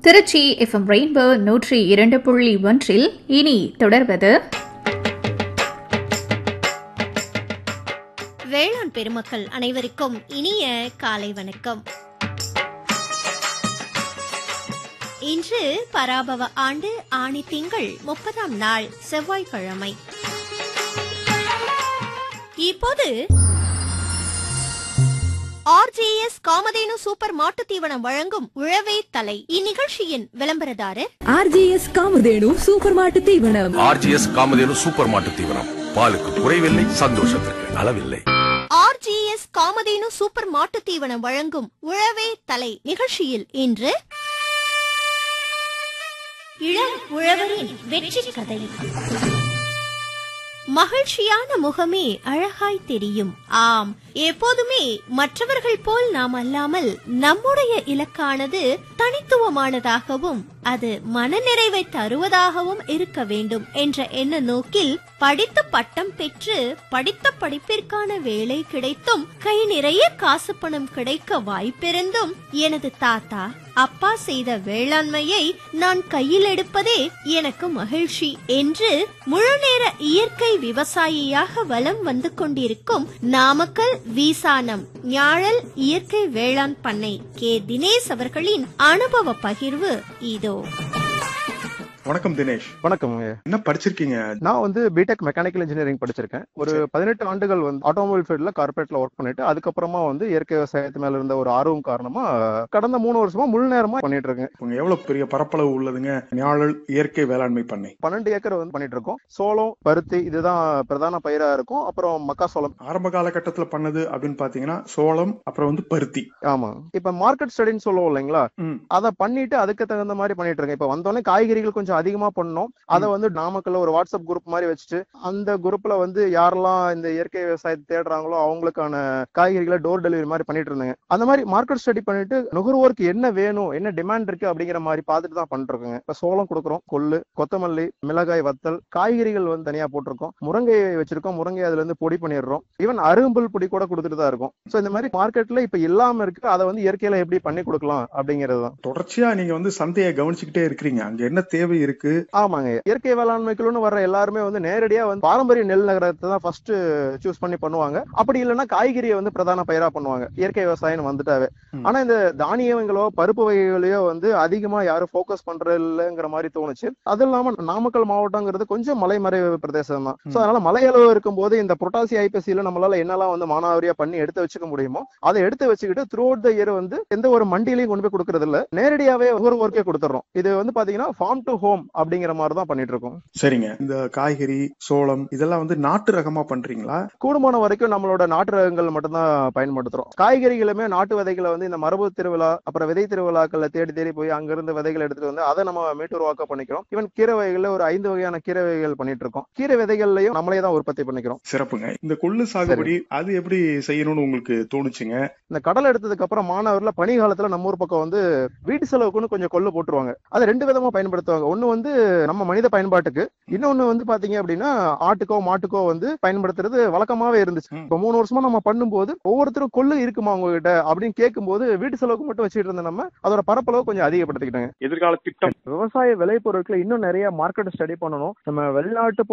Trichy FM rainbow நூற்றி இரண்டு புள்ளி ஒன்றில் இனி தொடர்வது வேளாண் பெருமக்கள் அனைவருக்கும் இனிய காலை வணக்கம் இன்று பராபவ ஆண்டு ஆணி திங்கள் முப்பதாம் நாள் செவ்வாய்க்கிழமை இப்போது ஆர்ஜேஎஸ் காமதேனு சூப்பர் மாட்டுத் தீவனம் வழங்கும் உழவே தலை இந்நிகழ்ச்சியின் விளம்பரதாரர் ஆர்ஜிஎஸ் காமதேனு சூப்பர் மாட்டு தீவனம் ஆர்ஜிஎஸ் காமதேனு சூப்பர் மாட்டு தீவனம் பாலுக்கு குறைவில்லை சந்தோஷத்திற்கு அளவில்லை ஆர்ஜிஎஸ் காமதேனு சூப்பர் மாட்டுத் தீவனம் வழங்கும் உழவே தலை நிகழ்ச்சியில் இன்று இளம் உழவரின் வெற்றி கதை மகிழ்ச்சியான முகமே அழகாய் தெரியும் ஆம் எப்போதுமே மற்றவர்கள் போல் நாம் அல்லாமல் நம்முடைய இலக்கானது தனித்துவமானதாகவும் அது மனநிறைவை தருவதாகவும் இருக்க வேண்டும் என்ற எண்ண நோக்கில் படித்து பட்டம் பெற்று படித்த படிப்பிற்கான வேலை கிடைத்தும் கை நிறைய காசு பணம் கிடைக்க வாய்ப்பிருந்தும் எனது தாத்தா அப்பா செய்த வேளாண்மையை நான் கையில் எடுப்பதே எனக்கு மகிழ்ச்சி என்று முழுநேர இயற்கை விவசாயியாக வலம் வந்து கொண்டிருக்கும் நாமக்கல் வீசானம் ஞாழல் இயற்கை வேளாண் பண்ணை கே தினேஷ் அவர்களின் அனுபவ பகிர்வு இதோ வணக்கம் தினேஷ் வணக்கம் என்ன படிச்சிருக்கீங்க நான் வந்து பிடெக் மெக்கானிக்கல் இன்ஜினியரிங் படிச்சிருக்கேன் ஒரு சரி. பதினெட்டு ஆண்டுகள் வந்து ஆட்டோமொபைல் ஃபீல்ட்ல கார்பரேட்ல ஒர்க் பண்ணிட்டு அதுக்கப்புறமா வந்து இயற்கை விவசாயத்து மேல இருந்த ஒரு ஆர்வம் காரணமா கடந்த மூணு வருஷமா முழு நேரமா பண்ணிட்டு இருக்கேன் உங்க எவ்வளவு பெரிய பரப்பளவு உள்ளதுங்க ஞாழல் இயற்கை வேளாண்மை பண்ணை பன்னெண்டு ஏக்கர் வந்து பண்ணிட்டு இருக்கோம் சோளம் பருத்தி இதுதான் பிரதான பயிரா இருக்கும் அப்புறம் மக்காசோளம் ஆரம்ப காலகட்டத்துல பண்ணது அப்படின்னு பாத்தீங்கன்னா சோளம் அப்புறம் வந்து பருத்தி ஆமா இப்ப மார்க்கெட் ஸ்டடின்னு சொல்லுவோம் இல்லைங்களா ம். அதை பண்ணிட்டு அதுக்கு தகுந்த மாதிரி பண்ணிட்டு இருக்கேன் இப்ப வந்தோடனே காய்கறிகள் கொஞ்சம் அதிகமா பண்ணோம் அதை வந்து நாமக்கல்ல ஒரு வாட்ஸ்அப் குரூப் மாதிரி வச்சுட்டு அந்த குரூப்ல வந்து யாரெல்லாம் இந்த இயற்கை விவசாயத்தை தேடுறாங்களோ அவங்களுக்கான காய்கறிகளை டோர் டெலிவரி மாதிரி பண்ணிட்டு இருந்தாங்க அந்த மாதிரி மார்க்கெட் ஸ்டடி பண்ணிட்டு நுகர்வோருக்கு என்ன வேணும் என்ன டிமாண்ட் இருக்கு அப்படிங்கிற மாதிரி பார்த்துட்டு தான் பண்ணிட்டு இருக்கோங்க இப்ப சோளம் கொடுக்குறோம் கொள்ளு கொத்தமல்லி மிளகாய் வத்தல் காய்கறிகள் வந்து தனியா போட்டிருக்கோம் முருங்கை வச்சிருக்கோம் முருங்கை அதுல இருந்து பொடி பண்ணிடுறோம் ஈவன் அரும்புல் பொடி கூட கொடுத்துட்டு தான் இருக்கும் சோ இந்த மாதிரி மார்க்கெட்ல இப்ப இல்லாம இருக்கு அதை வந்து இயற்கையில எப்படி பண்ணி கொடுக்கலாம் அப்படிங்கிறது தான் தொடர்ச்சியா நீங்க வந்து சந்தையை கவனிச்சுக்கிட்டே இருக்கிறீங்க அங்க என்ன தேவை இருக்கு ஆமாங்க இயற்கை வேளாண்மைக்குள்னு வர்ற எல்லாருமே வந்து நேரடியா வந்து பாரம்பரிய நெல் நகரத்தை தான் ஃபர்ஸ்ட் சூஸ் பண்ணி பண்ணுவாங்க அப்படி இல்லைன்னா காய்கறியை வந்து பிரதான பயிரா பண்ணுவாங்க இயற்கை விவசாயம் வந்துட்டாவே ம். ஆனா இந்த தானியங்களோ பருப்பு வகைகளையோ வந்து அதிகமா யாரும் ஃபோக்கஸ் பண்றது இல்லைங்கிற மாதிரி தோணுச்சு அது இல்லாம நாமக்கல் மாவட்டங்கிறது கொஞ்சம் மலைமறைவு பிரதேசம் தான் சோ ம். அதனால மலையளவு இருக்கும்போது இந்த புரட்டாசி ஐப்பசியில நம்மளால என்னெல்லாம் வந்து மானாவாரியா பண்ணி எடுத்து வச்சுக்க முடியுமோ அதை எடுத்து வச்சுக்கிட்டு த்ரூ அவுட் த இயர் வந்து எந்த ஒரு மண்டியிலையும் கொண்டு போய் கொடுக்கறது இல்ல நேரடியாவே ஒரு ஒர்க்கே கொடுத்துறோம் இது வந்து பாத்தீங்கன்னா ஃபார்ம் டு ஹோம் அப்படிங்கிற மாதிரி தான் பண்ணிட்டு இருக்கோம் சரிங்க இந்த காய்கறி சோளம் இதெல்லாம் வந்து நாட்டு ரகமா பண்றீங்களா கூடுமான வரைக்கும் நம்மளோட நாட்டு ரகங்கள் மட்டும்தான் பயன்படுத்துறோம் காய்கறிகளுமே நாட்டு விதைகளை வந்து இந்த மரபு திருவிழா அப்புறம் விதை திருவிழாக்கள்ல தேடி தேடி போய் அங்கிருந்து விதைகள் எடுத்துட்டு வந்து அதை நம்ம மீட்டுருவாக்க பண்ணிக்கிறோம் ஈவன் கீரை வகைகள்ல ஒரு ஐந்து வகையான கீரை வகைகள் பண்ணிட்டு இருக்கோம் கீரை விதைகள்லயும் நம்மளே தான் உற்பத்தி பண்ணிக்கிறோம் சிறப்புங்க இந்த கொள்ளு சாகுபடி அது எப்படி செய்யணும்னு உங்களுக்கு தோணுச்சுங்க இந்த கடல் எடுத்ததுக்கு அப்புறம் மாணவர்ல பனி காலத்துல நம்ம ஊர் பக்கம் வந்து வீட்டு செலவுக்குன்னு கொஞ்சம் கொள்ளு போட்டுருவாங்க அதை ரெண்டு விதமா பயன்படுத்துவாங்க ஒண்ணு வந்து நம்ம மனித பயன்பாட்டுக்கு இன்னொன்னு வந்து பாத்தீங்க அப்படின்னா ஆட்டுக்கோ மாட்டுக்கோ வந்து பயன்படுத்துறது வழக்கமாவே இருந்துச்சு ம். இப்ப மூணு வருஷமா நம்ம பண்ணும்போது ஒவ்வொருத்தரும் கொள்ளு இருக்குமா உங்ககிட்ட அப்படின்னு கேட்கும்போது வீட்டு செலவுக்கு மட்டும் வச்சுட்டு இருந்த நம்ம அதோட பரப்பளவு கொஞ்சம் அதிகப்படுத்திக்கிட்டாங்க எதிர்கால திட்டம் விவசாய விளைபொருட்களை இன்னும் நிறைய மார்க்கெட் ஸ்டடி பண்ணணும் நம்ம வெளிநாட்டு